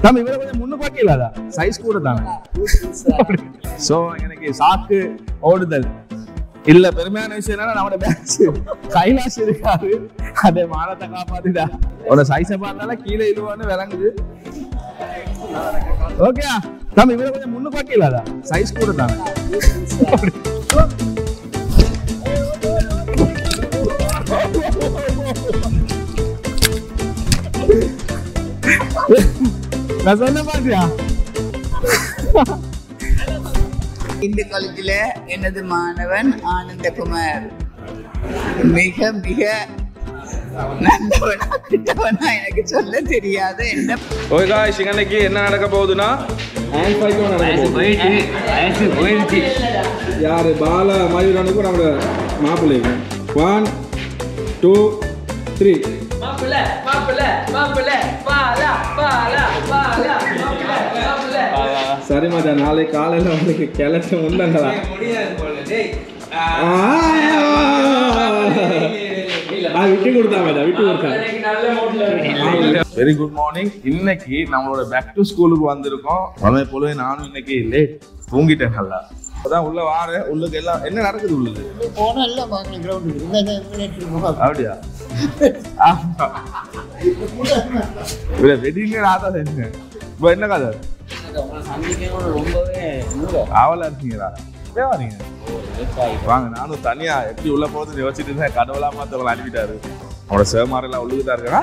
தம்பி இவரை கொஞ்சம் முன்னு பார்க்கலாதா சைஸ் கூட தானே சோ எனக்கு சாக்கு ஓடுதல் இல்ல பெருமையான விஷயம் என்னன்னா நம்மளோட பேட்ச் கைலாஷ் இருக்காரு அதே மானத்தை காப்பாத்திட்டா உன சைஸை பார்த்தால கீழே இழுவான்னு விளங்குது ஓகே தம்பி இவரை கொஞ்சம் முன்னு பார்க்கலாதா சைஸ் கூட தானே நான் சொன்ன பாத்தியா இந்த காலேஜில் எனது மாணவன் ஆனந்தகுமார் மிக மிக நல்லவனா கிட்டவனா எனக்கு சொல்ல தெரியாத என்ன ஓகே காய்ஸ் இன்னைக்கு என்ன நடக்க போகுதுன்னா ஹேண்ட் ஃபைட்டும் நடக்க போகுது யாரு பால மயூரனுக்கும் நம்மளோட மாப்பிள்ளைக்கும் ஒன் டூ த்ரீ மாப்பிள்ள மாப்பிள்ள மாப்பிள்ள பாலா பாலா பாலா மாப்பிள்ள மாப்பிள்ள சரி மச்சான் நாளைக்கு காலையில உங்களுக்கு கிளச்ச முண்டங்களா விட்டு கொடுத்தா மச்சான் விட்டு கொடுத்தா நல்ல மூட்ல வெரி குட் மார்னிங் இன்னைக்கு நம்மளோட பேக் டு ஸ்கூலுக்கு வந்திருக்கோம் வளமை போலவே நானும் இன்னைக்கு லேட் தூங்கிட்டேன் நல்லா அதான் உள்ள வாரேன் உள்ளுக்கு எல்லாம் என்ன நடக்குது உள்ளது போனா எல்லாம் பார்க்கலாம் கிரவுண்டுக்கு இந்த எடுத்துட்டு போகலாம் அப்படியா ஆமா. இல்ல வெட்டிங்க ராதா செஞ்சேன் இப்போ என்ன கதை ஆவலா இருக்கீங்களா எப்படியா வரீங்க வாங்க நானும் தனியா எப்படி உள்ள போறது யோசிச்சுட்டு இருந்தேன் கடவுளா மாத்தவங்களை அனுப்பிட்டாரு அவனோட சேமாரெல்லாம் உள்ளுக்குதான் இருக்கா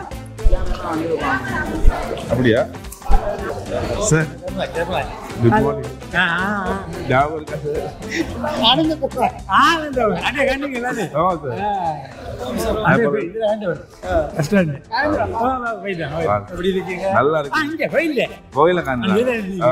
அப்படியா சார் குட் மார்னிங் ஞாபகம் இருக்கா சார் ஆனந்த குப்பை ஆமா சார் நல்லா இருக்கு கோயில காணல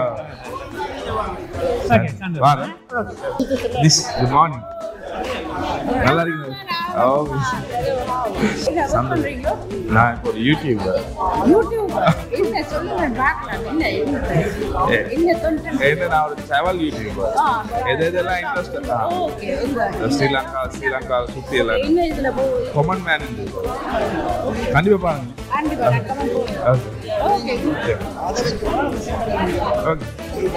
வாங்க திஸ் குட் மார்னிங் நல்லா இருக்கீங்க ஓ சந்தோஷம். நான் இப்போ ஒரு யூடியூபர் என்ன சொல்லுங்க பார்க்கலாம் என்ன என்ன ஏ. என்ன தொண்டு என்ன நான் ஒரு ட்ராவல் யூடியூபர் எது எதெல்லாம் இன்ட்ரெஸ்ட் ஓகே உங்க ஸ்ரீலங்கா ஸ்ரீலங்கா சுத்தி எல்லாம் என்ன இதுல போ கொமன் மேன் கண்டிப்பா பாருங்க கண்டிப்பா கட்டமா போறோம் okay okay okay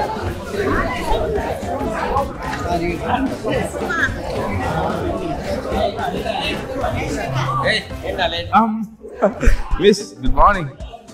Um, Miss, good morning.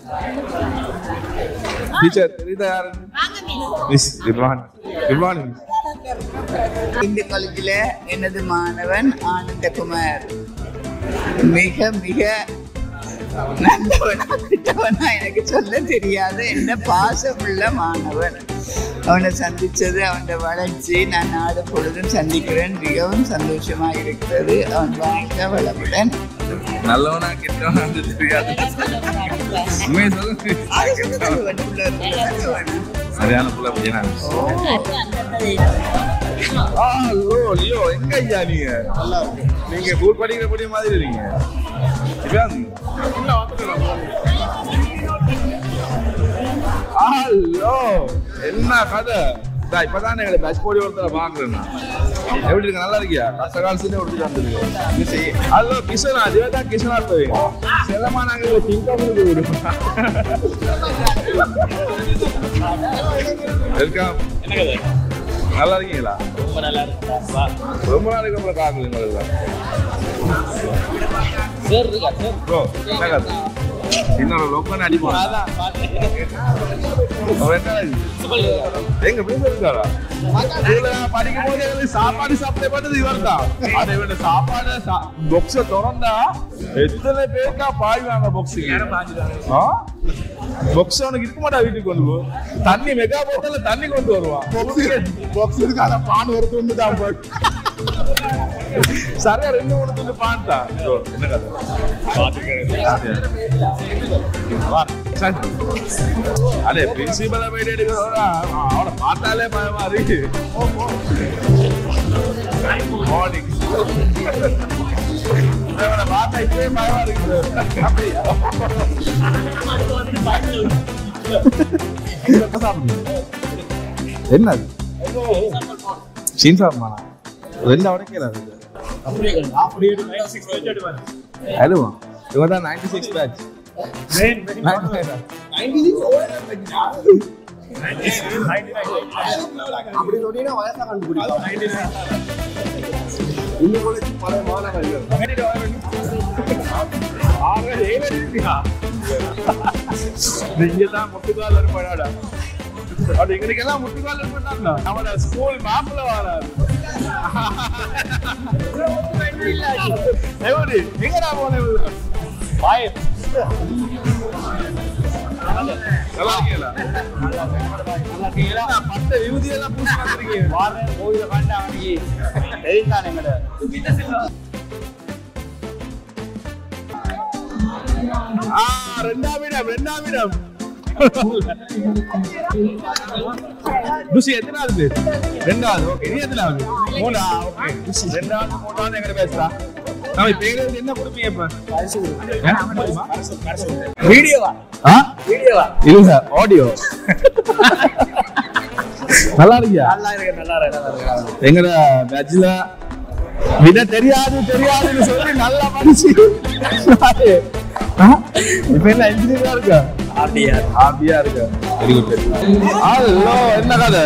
Teacher தெரியுதா யாரு miss good morning good morning இந்த காலேஜில் எனது மாணவன் ஆனந்தகுமார் மிக மிக நல்லவனா கிட்டவனா எனக்கு சொல்ல தெரியாத என்ன பாசமுள்ள மாணவன் அவனை சந்திச்சது அவனோட வளர்ச்சி நான் நாடு பொழுதும் சந்திக்கிறேன் மிகவும் சந்தோஷமாக இருக்கிறது அவன் வாழ்க வளமுடன் நல்லவனா கெட்டவனா தெரியாது உண்மையை சொல்லுங்க சரியான புள்ள பையனா ஆ லியோ லியோ எங்க ஐயா நீங்க நீங்க ஸ்கூல் படிக்கிற படிய மாதிரி இருக்கீங்க இப்ப ஹலோ என்ன கதை இதா இப்பதான் எங்களை பஸ் போடி ஒருத்தர பாக்குறேன் நான். எப்படி இருக்கு நல்லா இருக்கியா கஷ்டகால சீனே ஒருத்தர் வந்துருக்கு ஹலோ கிஷனா இதுதான் கிஷனா போய் செல்லமா நாங்க திங்காம விடுவோம் வெல்கம் நல்லா இருக்கீங்களா ரொம்ப நல்லா இருக்கு ரொம்ப நாளைக்கு அப்புறம் காக்குது உங்களுக்கு ப்ரோ என்ன கதை இன்னொரு லோக்கல் அடிப்போம் எங்க வீட்டுல இருக்காரா இதுல நான் படிக்கும் போது எங்களுக்கு சாப்பாடு சப்ளை பண்ணது இவர் தான் அதை விட சாப்பாடு பொக்ஸ திறந்தா எத்தனை பேருக்கா பாய்வாங்க பொக்ஸுக்கு பொக்ஸ் அவனுக்கு இருக்க மாட்டா வீட்டுக்கு கொண்டு போ தண்ணி மெகா போட்டல தண்ணி கொண்டு வருவான் பாக்ஸ் இருக்கு அதான் பான் வருது வந்து தான் சரியா ரெண்டு மூணு துண்டு பான்டா இதோ, என்ன கதை வா, சரி. அடே பிரின்சிபலை போயிட்டு எடுக்கிறதோட அவனை பார்த்தாலே பயமா இருக்கு மார்னிங் இவனை பார்த்தா இப்பவே பயமா இருக்குது அப்படியா எப்ப சாப்பிடுறீங்க? என்னது சீன் சாப்பிடுமாண்ணா ரெண்டு உடைக்கல அது அதுவா இவன் தான் நைன்டி சிக்ஸ் பேட்ச் அப்படி சொன்னீங்கன்னா வயசா கண்டுபிடிக்கலாம் இன்னும் கூட பழைய மாணவர்கள் நீங்கதான் முட்டுக்கால் இருப்பாடா அது எங்களுக்கெல்லாம் முட்டுக்கால் இருப்பாடா அவன ஸ்கூல் மாப்பிள்ள வராது எப்படி எங்கடா போன பாய் நல்லா இருக்கீங்களா நல்லா இருக்கீங்களா பட்ட விபூதியெல்லாம் பூசி வந்திருக்கீங்க வாரேன் கோயில கண்டா அன்னைக்கு தெரியுதான் எங்கட ஆ ரெண்டாம் இடம் ரெண்டாம் இடம் ருசி எத்தனாவது ரெண்டாவது ஓகே நீ எத்தனாவது மூணா ஓகே ரெண்டாவது மூணாவது எங்க பேசுறா நம்ம இப்ப எங்க என்ன கொடுப்பீங்க இப்ப வீடியோவா ஆ வீடியோவா இல்ல ஆடியோ நல்லா இருக்கியா நல்லா இருக்கு நல்லா இருக்கு எங்கட பேட்ச்ல விட தெரியாது தெரியாதுன்னு சொல்லி நல்லா படிச்சு ஆ? இப்ப என்ன இன்ஜினியரா இருக்கா ஆர்டியா ஆர்டியா இருக்கா வெரி குட் ஹலோ என்ன கதை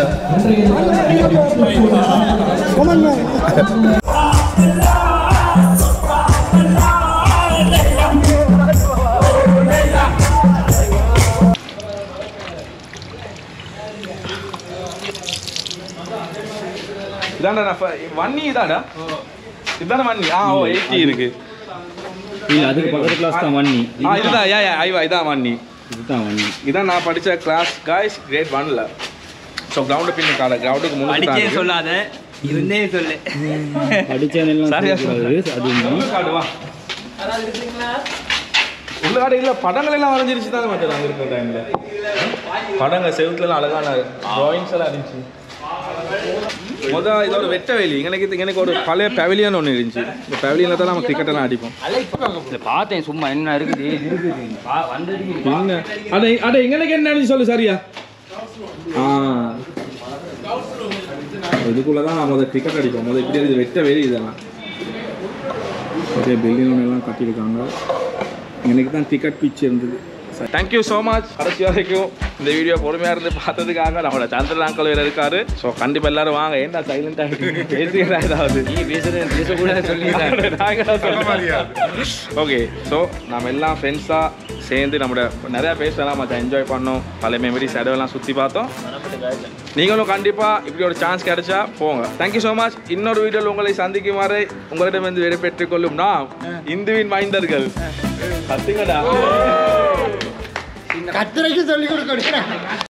இதாண்டா நான் ஃப- வன்னி இதாடா இதானே வன்னி ஆ ஓ எயிட்டி இருக்கு இல்ல அதுக்கு பக்கத்து கிளாஸ் தான் வன்னி ஆ இதுதான் யா யா ஐவா இதான் வன்னி இதுதான் வன்னி இதான் நான் படிச்ச கிளாஸ் காய்ஸ் கிரேட் ஒன்ல ஸோ கிரவுண்டு பின்ன கால கிரவுண்டுக்கு முன்னாடி சொல்லாத இருந்தே சொல்லு படிச்சதெல்லாம் சரியா சொல்லக்கூடாது அது ஒண்ணு. காடுவா உள்ளாடு இல்ல படங்கள் எல்லாம் வரைஞ்சிருச்சு தானே மற்ற அங்க இருக்கிற டைம்ல படங்கள் செவுத்துல எல்லாம் அழகான டிராயிங்ஸ் எல்லாம் இருந்துச்சு முத இதோட வெட்ட வேலி எனக்கு எனக்கு ஒரு பழைய பவிலியன் ஒன்று இருந்துச்சு இந்த பவிலியனில் தான் நம்ம கிரிக்கெட் எல்லாம் அடிப்போம் இல்ல பார்த்தேன் சும்மா என்ன இருக்குது இருக்குது பா- வந்ததுக்கு என்ன அட அட எங்களுக்கு என்ன சொல்லு சரியா ஆ இதுக்குள்ள தான் நான் முதல் டிக்கெட் அடிப்போம் முதல் இப்படி இது வெட்ட வேலி இதெல்லாம் நிறைய பில்டிங் எல்லாம் கட்டியிருக்காங்க எனக்கு தான் டிக்கெட் பிச் இருந்தது தேங்க்யூ ஸோ மச் கடைசி வரைக்கும் இந்த வீடியோ பொறுமையாக இருந்து பார்த்ததுக்காக நம்மளோட சந்திரன் அங்கிள் வேறு இருக்காரு ஸோ கண்டிப்பாக எல்லாரும் வாங்க ஏன்டா சைலண்டாக பேசுகிறா ஏதாவது நீ பேசுறது பேசக்கூடாது சொல்லி ஓகே ஸோ நம்ம எல்லாம் ஃப்ரெண்ட்ஸாக சேர்ந்து நம்மளோட நிறையா பேசலாம் மற்ற என்ஜாய் பண்ணோம் பல மெமரிஸ் இடவெல்லாம் சுற்றி பார்த்தோம் நீங்களும் கண்டிப்பாக இப்படி ஒரு சான்ஸ் கிடைச்சா போங்க தேங்க்யூ ஸோ மச் இன்னொரு வீடியோவில் உங்களை சந்திக்குமாறு உங்களிடமிருந்து விடை பெற்றுக் கொள்ளும் நாம் இந்துவின் மைந்தர்கள் கத்துங்கடா கத்திரைக்கு சொல்லி கொடுக்கணும்